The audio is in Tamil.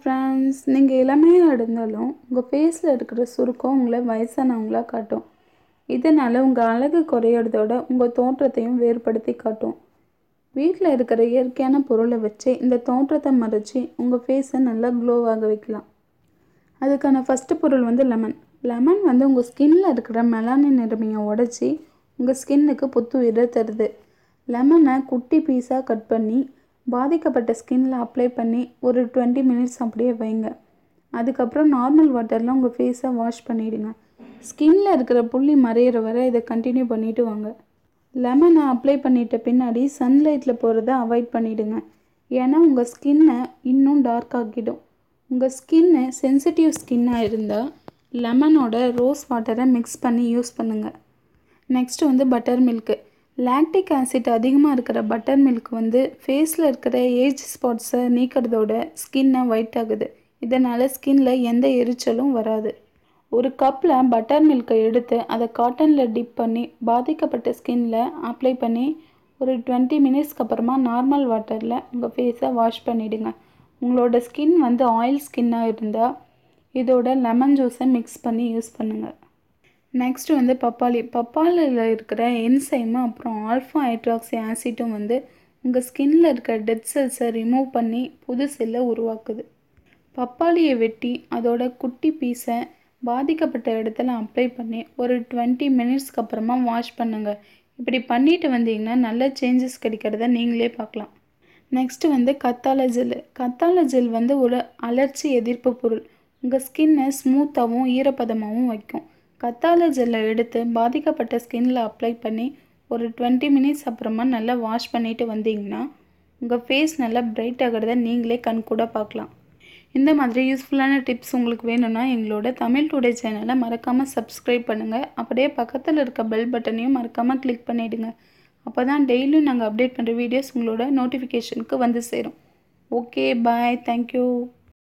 ஃப்ரெண்ட்ஸ் நீங்கள் இளமையாக இருந்தாலும் உங்கள் ஃபேஸில் இருக்கிற சுருக்கம் உங்களை வயசானவங்களா காட்டும் இதனால் உங்கள் அழகு குறையிறதோட உங்கள் தோற்றத்தையும் வேறுபடுத்தி காட்டும் வீட்டில் இருக்கிற இயற்கையான பொருளை வச்சு இந்த தோற்றத்தை மறைச்சி உங்கள் ஃபேஸை நல்லா க்ளோவாக வைக்கலாம் அதுக்கான ஃபஸ்ட்டு பொருள் வந்து லெமன் லெமன் வந்து உங்கள் ஸ்கின்னில் இருக்கிற மெலானின் நிறமையை உடச்சி உங்கள் ஸ்கின்னுக்கு புத்துயிரை தருது லெமனை குட்டி பீஸாக கட் பண்ணி பாதிக்கப்பட்ட ஸ்கின்னில் அப்ளை பண்ணி ஒரு டுவெண்ட்டி மினிட்ஸ் அப்படியே வைங்க அதுக்கப்புறம் நார்மல் வாட்டரில் உங்கள் ஃபேஸை வாஷ் பண்ணிவிடுங்க ஸ்கின்னில் இருக்கிற புள்ளி மறையிற வரை இதை கண்டினியூ பண்ணிட்டு வாங்க லெமனை அப்ளை பண்ணிட்ட பின்னாடி சன்லைட்டில் போகிறத அவாய்ட் பண்ணிவிடுங்க ஏன்னா உங்கள் ஸ்கின்னை இன்னும் டார்க் ஆக்கிடும் உங்கள் ஸ்கின்னு சென்சிட்டிவ் ஸ்கின்னாக இருந்தால் லெமனோட ரோஸ் வாட்டரை மிக்ஸ் பண்ணி யூஸ் பண்ணுங்கள் நெக்ஸ்ட்டு வந்து பட்டர் மில்க்கு லாக்டிக் ஆசிட் அதிகமாக இருக்கிற பட்டர் மில்க் வந்து ஃபேஸில் இருக்கிற ஏஜ் ஸ்பாட்ஸை நீக்கிறதோட ஸ்கின்னை ஒயிட் ஆகுது இதனால் ஸ்கின்ல எந்த எரிச்சலும் வராது ஒரு கப்பில் பட்டர் மில்கை எடுத்து அதை காட்டனில் டிப் பண்ணி பாதிக்கப்பட்ட ஸ்கின்ல அப்ளை பண்ணி ஒரு டுவெண்ட்டி மினிட்ஸ்க்கு அப்புறமா நார்மல் வாட்டரில் உங்கள் ஃபேஸை வாஷ் பண்ணிவிடுங்க உங்களோட ஸ்கின் வந்து ஆயில் ஸ்கின்னாக இருந்தால் இதோட லெமன் ஜூஸை மிக்ஸ் பண்ணி யூஸ் பண்ணுங்கள் நெக்ஸ்ட் வந்து பப்பாளி பப்பாளியில் இருக்கிற என்சைமு அப்புறம் ஆல்ஃபா ஹைட்ராக்சி ஆசிட்டும் வந்து உங்கள் ஸ்கின்ல இருக்கிற டெட் செல்ஸை ரிமூவ் பண்ணி புது செல்லை உருவாக்குது பப்பாளியை வெட்டி அதோட குட்டி பீஸை பாதிக்கப்பட்ட இடத்துல அப்ளை பண்ணி ஒரு டுவெண்ட்டி மினிட்ஸ்க்கு அப்புறமா வாஷ் பண்ணுங்கள் இப்படி பண்ணிட்டு வந்தீங்கன்னா நல்ல சேஞ்சஸ் கிடைக்கிறத நீங்களே பார்க்கலாம் நெக்ஸ்ட்டு வந்து கத்தாழை ஜெல் கத்தாழை ஜெல் வந்து ஒரு அலர்ச்சி எதிர்ப்பு பொருள் உங்கள் ஸ்கின்னை ஸ்மூத்தாகவும் ஈரப்பதமாகவும் வைக்கும் கத்தாழை ஜெல்லை எடுத்து பாதிக்கப்பட்ட ஸ்கின்ல அப்ளை பண்ணி ஒரு டுவெண்ட்டி மினிட்ஸ் அப்புறமா நல்லா வாஷ் பண்ணிட்டு வந்தீங்கன்னா உங்கள் ஃபேஸ் நல்லா பிரைட் ஆகிறத நீங்களே கண் கூட பார்க்கலாம் இந்த மாதிரி யூஸ்ஃபுல்லான டிப்ஸ் உங்களுக்கு வேணும்னா எங்களோட தமிழ் டுடே சேனலை மறக்காமல் சப்ஸ்கிரைப் பண்ணுங்கள் அப்படியே பக்கத்தில் இருக்க பெல் பட்டனையும் மறக்காமல் கிளிக் பண்ணிவிடுங்க அப்போ தான் டெய்லியும் நாங்கள் அப்டேட் பண்ணுற வீடியோஸ் உங்களோட நோட்டிஃபிகேஷனுக்கு வந்து சேரும் ஓகே பாய் தேங்க்யூ